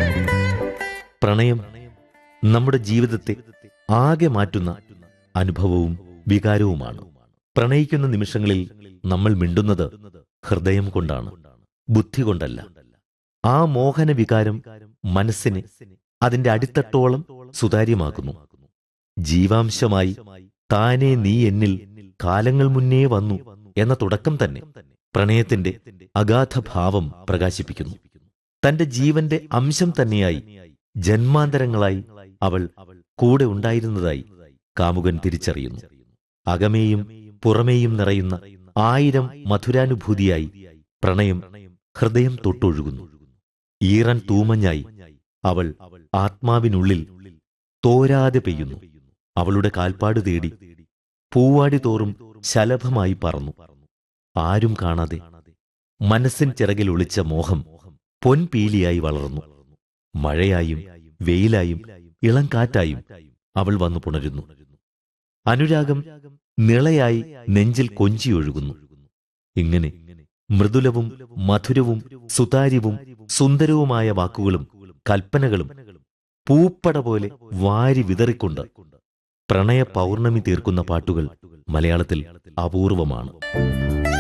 പ്രണയം നമ്മുടെ ജീവിതത്തെ ആകെ മാറ്റുന്ന അനുഭവവും വികാരവുമാണ് പ്രണയിക്കുന്ന നിമിഷങ്ങളിൽ നമ്മൾ മിണ്ടുന്നത് ഹൃദയം കൊണ്ടാണ് ബുദ്ധി കൊണ്ടല്ല ആ മോഹന വികാരം മനസ്സിനെ അതിന്റെ അടിത്തട്ടോളം സുതാര്യമാക്കുന്നു ജീവാംശമായി താനേ നീ എന്നിൽ കാലങ്ങൾ മുന്നേ വന്നു എന്ന തുടക്കം തന്നെ പ്രണയത്തിന്റെ അഗാധ ഭാവം പ്രകാശിപ്പിക്കുന്നു തന്റെ ജീവന്റെ അംശം തന്നെയായി ജന്മാന്തരങ്ങളായി അവൾ കൂടെ ഉണ്ടായിരുന്നതായി കാമുകൻ തിരിച്ചറിയുന്നു അകമേയും പുറമേയും നിറയുന്ന ആയിരം മധുരാനുഭൂതിയായി പ്രണയം ഹൃദയം തൊട്ടൊഴുകുന്നു ഈറൻ തൂമഞ്ഞായി അവൾ ആത്മാവിനുള്ളിൽ തോരാതെ പെയ്യുന്നു അവളുടെ കാൽപ്പാട് തേടി പൂവാടി തോറും ശലഭമായി പറന്നു ആരും കാണാതെ മനസ്സിൻ ചിറകിൽ ഒളിച്ച മോഹം പൊൻപീലിയായി വളർന്നു മഴയായും വെയിലായും ഇളം കാറ്റായും അവൾ വന്നു പുണരുന്നു അനുരാഗം നിളയായി നെഞ്ചിൽ കൊഞ്ചിയൊഴുകുന്നു ഇങ്ങനെ മൃദുലവും മധുരവും സുതാര്യവും സുന്ദരവുമായ വാക്കുകളും കൽപ്പനകളും പൂപ്പട പോലെ വാരി വിതറിക്കൊണ്ട് പ്രണയ പൗർണമി തീർക്കുന്ന പാട്ടുകൾ മലയാളത്തിൽ അപൂർവമാണ്